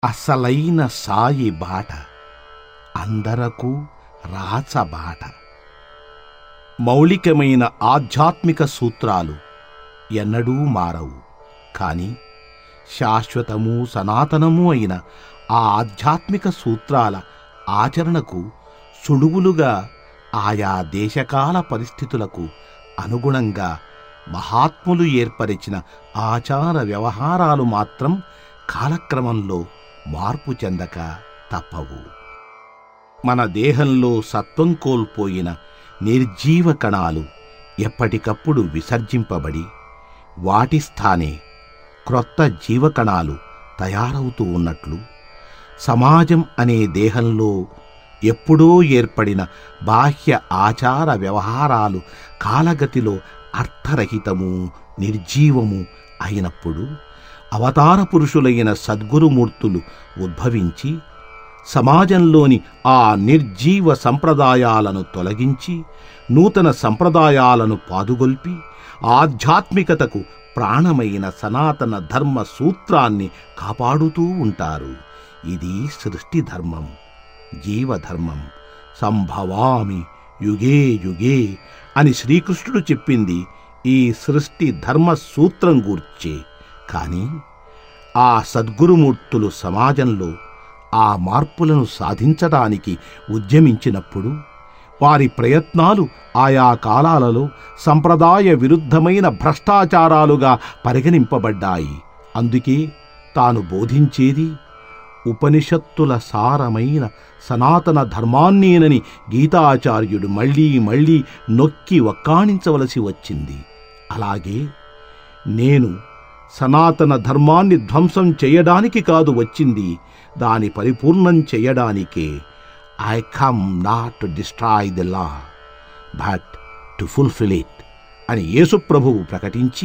అసలైన సాయి బాట అందరకు రాచబాట మౌలికమైన ఆధ్యాత్మిక సూత్రాలు ఎన్నడూ మారవు కాని శాశ్వతము సనాతనము అయిన ఆ ఆధ్యాత్మిక సూత్రాల ఆచరణకు సుడువులుగా ఆయా దేశకాల పరిస్థితులకు అనుగుణంగా మహాత్ములు ఏర్పరిచిన ఆచార వ్యవహారాలు మాత్రం కాలక్రమంలో మార్పు చెందక తప్పవు మన దేహంలో సత్వం కోల్పోయిన నిర్జీవ కణాలు ఎప్పటికప్పుడు విసర్జింపబడి వాటి స్థానే క్రొత్త జీవకణాలు తయారవుతూ ఉన్నట్లు సమాజం అనే దేహంలో ఎప్పుడో ఏర్పడిన బాహ్య ఆచార వ్యవహారాలు కాలగతిలో అర్థరహితము నిర్జీవము అయినప్పుడు అవతార పురుషులైన సద్గురుమూర్తులు ఉద్భవించి సమాజంలోని ఆ నిర్జీవ సంప్రదాయాలను తొలగించి నూతన సంప్రదాయాలను పాదుగొల్పి ఆధ్యాత్మికతకు ప్రాణమైన సనాతన ధర్మ సూత్రాన్ని కాపాడుతూ ఉంటారు ఇది సృష్టి ధర్మం జీవధర్మం సంభవామి యుగే యుగే అని శ్రీకృష్ణుడు చెప్పింది ఈ సృష్టి ధర్మ సూత్రం గూర్చే కాని ఆ సద్గురుమూర్తులు సమాజంలో ఆ మార్పులను సాధించడానికి ఉద్యమించినప్పుడు వారి ప్రయత్నాలు ఆయా కాలాలలో సంప్రదాయ విరుద్ధమైన భ్రష్టాచారాలుగా పరిగణింపబడ్డాయి అందుకే తాను బోధించేది ఉపనిషత్తుల సారమైన సనాతన ధర్మాన్నేనని గీతాచార్యుడు మళ్ళీ మళ్ళీ నొక్కి వక్కాణించవలసి వచ్చింది అలాగే నేను సనాతన ధర్మాన్ని ధ్వంసం చేయడానికి కాదు వచ్చింది దాని పరిపూర్ణం చేయడానికే I come not to destroy the law but to fulfil it అని యేసుప్రభువు ప్రకటించి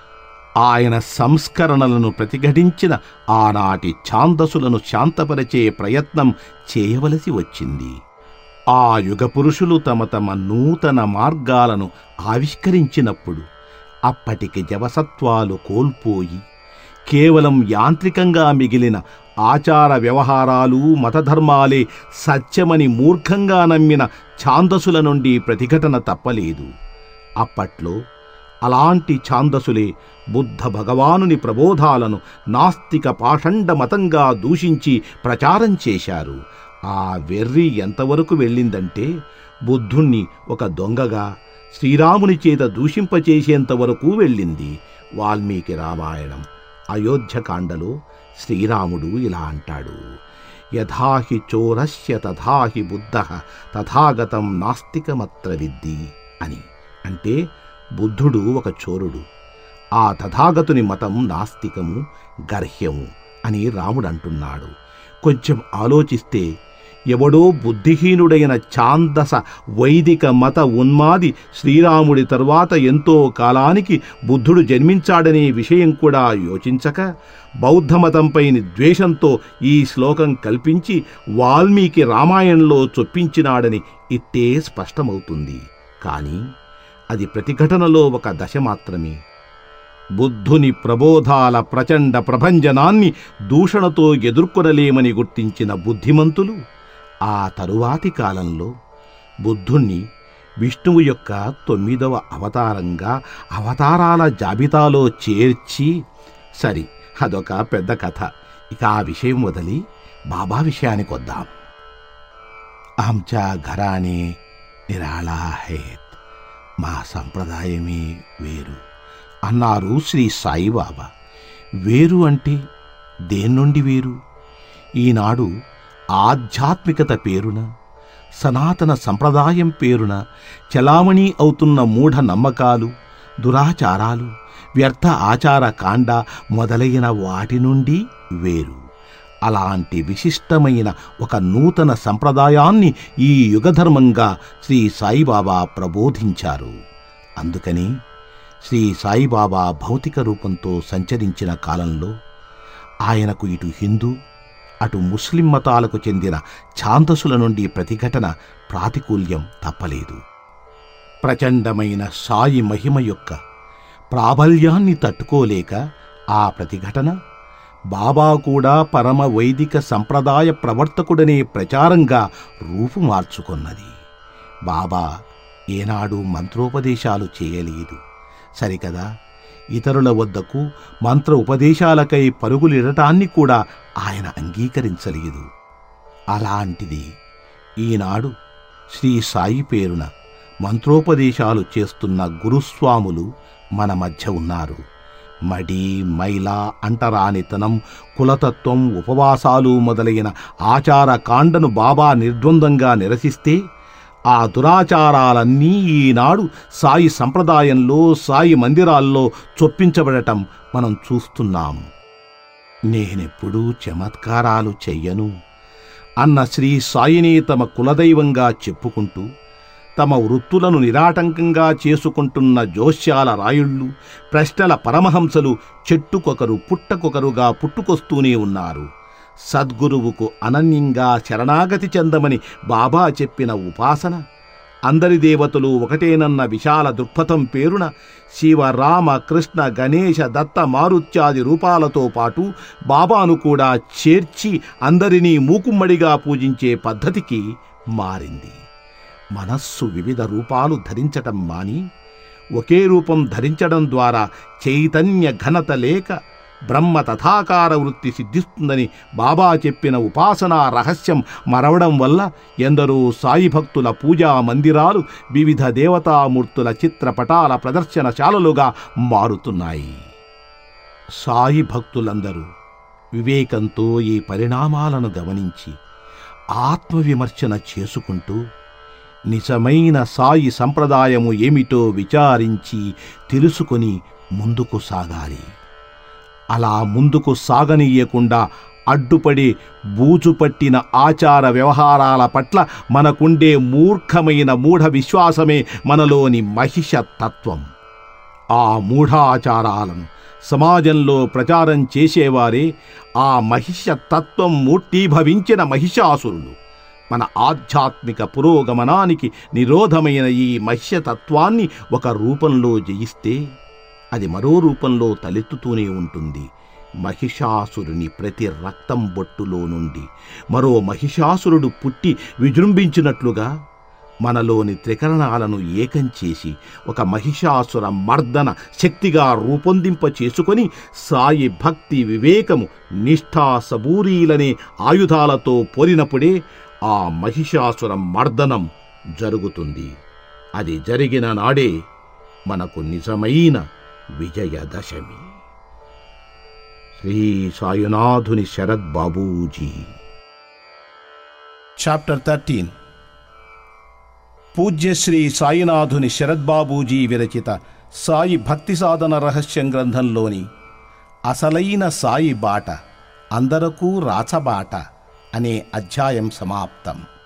ఆయన సంస్కరణలను ప్రతిఘటించిన ఆనాటి ఛాందసులను శాంతపరిచే ప్రయత్నం చేయవలసి వచ్చింది ఆ యుగ పురుషులు తమ తమ నూతన మార్గాలను ఆవిష్కరించినప్పుడు అప్పటికి జవసత్వాలు కోల్పోయి కేవలం యాంత్రికంగా మిగిలిన ఆచార వ్యవహారాలు మతధర్మాలే సత్యమని మూర్ఖంగా నమ్మిన ఛాందసుల నుండి ప్రతిఘటన తప్పలేదు అప్పట్లో అలాంటి ఛాందసులే బుద్ధ భగవానుని ప్రబోధాలను నాస్తిక పాషండ మతంగా దూషించి ప్రచారం చేశారు ఆ వెర్రి ఎంతవరకు వెళ్ళిందంటే బుద్ధుణ్ణి ఒక దొంగగా శ్రీరాముని చేత దూషింపచేసేంత వరకు వెళ్ళింది వాల్మీకి రామాయణం అయోధ్యకాండలో శ్రీరాముడు ఇలా అంటాడు యథాహి చోరస్య తథాహి బుద్ధ తథాగతం నాస్తికమత్ర విద్ది అని అంటే బుద్ధుడు ఒక చోరుడు ఆ తథాగతుని మతం నాస్తికము గర్హ్యము అని రాముడు అంటున్నాడు కొంచెం ఆలోచిస్తే ఎవడో బుద్ధిహీనుడైన ఛాందస వైదిక మత ఉన్మాది శ్రీరాముడి తరువాత ఎంతో కాలానికి బుద్ధుడు జన్మించాడనే విషయం కూడా యోచించక బౌద్ధమతంపై ద్వేషంతో ఈ శ్లోకం కల్పించి వాల్మీకి రామాయణంలో చొప్పించినాడని ఇట్టే స్పష్టమవుతుంది కానీ అది ప్రతిఘటనలో ఒక దశ మాత్రమే బుద్ధుని ప్రబోధాల ప్రచండ ప్రభంజనాన్ని దూషణతో ఎదుర్కొనలేమని గుర్తించిన బుద్ధిమంతులు ఆ తరువాతి కాలంలో బుద్ధుణ్ణి విష్ణువు యొక్క తొమ్మిదవ అవతారంగా అవతారాల జాబితాలో చేర్చి సరి అదొక పెద్ద కథ ఇక ఆ విషయం వదిలి బాబా విషయానికి వద్దాం ఆమ్చా ఘరానే నిరాళా హేత్ మా సంప్రదాయమే వేరు అన్నారు శ్రీ సాయిబాబా వేరు అంటే దేని నుండి వేరు ఈనాడు ఆధ్యాత్మికత పేరున సనాతన సంప్రదాయం పేరున చలామణి అవుతున్న మూఢ నమ్మకాలు దురాచారాలు వ్యర్థ ఆచార కాండ మొదలైన వాటి నుండి వేరు అలాంటి విశిష్టమైన ఒక నూతన సంప్రదాయాన్ని ఈ యుగధర్మంగా శ్రీ సాయిబాబా ప్రబోధించారు అందుకని శ్రీ సాయిబాబా భౌతిక రూపంతో సంచరించిన కాలంలో ఆయనకు ఇటు హిందూ అటు ముస్లిం మతాలకు చెందిన ఛాందసుల నుండి ప్రతిఘటన ప్రాతికూల్యం తప్పలేదు ప్రచండమైన సాయి మహిమ యొక్క ప్రాబల్యాన్ని తట్టుకోలేక ఆ ప్రతిఘటన బాబా కూడా పరమ వైదిక సంప్రదాయ ప్రవర్తకుడనే ప్రచారంగా రూపుమార్చుకున్నది బాబా ఏనాడు మంత్రోపదేశాలు చేయలేదు సరికదా ఇతరుల వద్దకు మంత్ర ఉపదేశాలకై పరుగులిడటాన్ని కూడా ఆయన అంగీకరించలేదు అలాంటిది ఈనాడు శ్రీ సాయి పేరున మంత్రోపదేశాలు చేస్తున్న గురుస్వాములు మన మధ్య ఉన్నారు మడి మైల అంటరానితనం కులతత్వం ఉపవాసాలు మొదలైన ఆచార కాండను బాబా నిర్ద్వందంగా నిరసిస్తే ఆ దురాచారాలన్నీ ఈనాడు సాయి సంప్రదాయంలో సాయి మందిరాల్లో చొప్పించబడటం మనం చూస్తున్నాం నేనెప్పుడూ చమత్కారాలు చెయ్యను అన్న శ్రీ సాయిని తమ కులదైవంగా చెప్పుకుంటూ తమ వృత్తులను నిరాటంకంగా చేసుకుంటున్న జోస్యాల రాయుళ్ళు ప్రశ్నల పరమహంసలు చెట్టుకొకరు పుట్టకొకరుగా పుట్టుకొస్తూనే ఉన్నారు సద్గురువుకు అనన్యంగా శరణాగతి చెందమని బాబా చెప్పిన ఉపాసన అందరి దేవతలు ఒకటేనన్న విశాల దృక్పథం పేరున శివ రామ కృష్ణ గణేశ దత్త మారుత్యాది రూపాలతో పాటు బాబాను కూడా చేర్చి అందరినీ మూకుమ్మడిగా పూజించే పద్ధతికి మారింది మనస్సు వివిధ రూపాలు ధరించటం మాని ఒకే రూపం ధరించడం ద్వారా చైతన్య ఘనత లేక బ్రహ్మ తథాకార వృత్తి సిద్ధిస్తుందని బాబా చెప్పిన ఉపాసనా రహస్యం మరవడం వల్ల ఎందరో సాయి భక్తుల పూజా మందిరాలు వివిధ దేవతామూర్తుల చిత్రపటాల ప్రదర్శనశాలలుగా మారుతున్నాయి సాయి భక్తులందరూ వివేకంతో ఈ పరిణామాలను గమనించి ఆత్మవిమర్శన చేసుకుంటూ నిజమైన సాయి సంప్రదాయము ఏమిటో విచారించి తెలుసుకొని ముందుకు సాగాలి అలా ముందుకు సాగనీయకుండా అడ్డుపడి బూజుపట్టిన ఆచార వ్యవహారాల పట్ల మనకుండే మూర్ఖమైన మూఢ విశ్వాసమే మనలోని మహిష తత్వం ఆ మూఢాచారాలను సమాజంలో ప్రచారం చేసేవారే ఆ మహిష తత్వం మూర్తీభవించిన మహిషాసురులు మన ఆధ్యాత్మిక పురోగమనానికి నిరోధమైన ఈ మహిషతత్వాన్ని ఒక రూపంలో జయిస్తే అది మరో రూపంలో తలెత్తుతూనే ఉంటుంది మహిషాసురుని ప్రతి రక్తం బొట్టులో నుండి మరో మహిషాసురుడు పుట్టి విజృంభించినట్లుగా మనలోని త్రికరణాలను ఏకం చేసి ఒక మహిషాసుర మర్దన శక్తిగా రూపొందింప చేసుకొని సాయి భక్తి వివేకము నిష్ఠా సబూరీలనే ఆయుధాలతో పోరినప్పుడే ఆ మహిషాసుర మర్దనం జరుగుతుంది అది జరిగిన నాడే మనకు నిజమైన విజయదశమి శ్రీ సాయునాథుని శరద్ బాబూజీ చాప్టర్ థర్టీన్ పూజ్య శ్రీ సాయినాథుని శరద్బాబూజీ విరచిత సాయి భక్తి సాధన రహస్యం గ్రంథంలోని అసలైన సాయి బాట అందరకు రాచబాట అనే అధ్యాయం సమాప్తం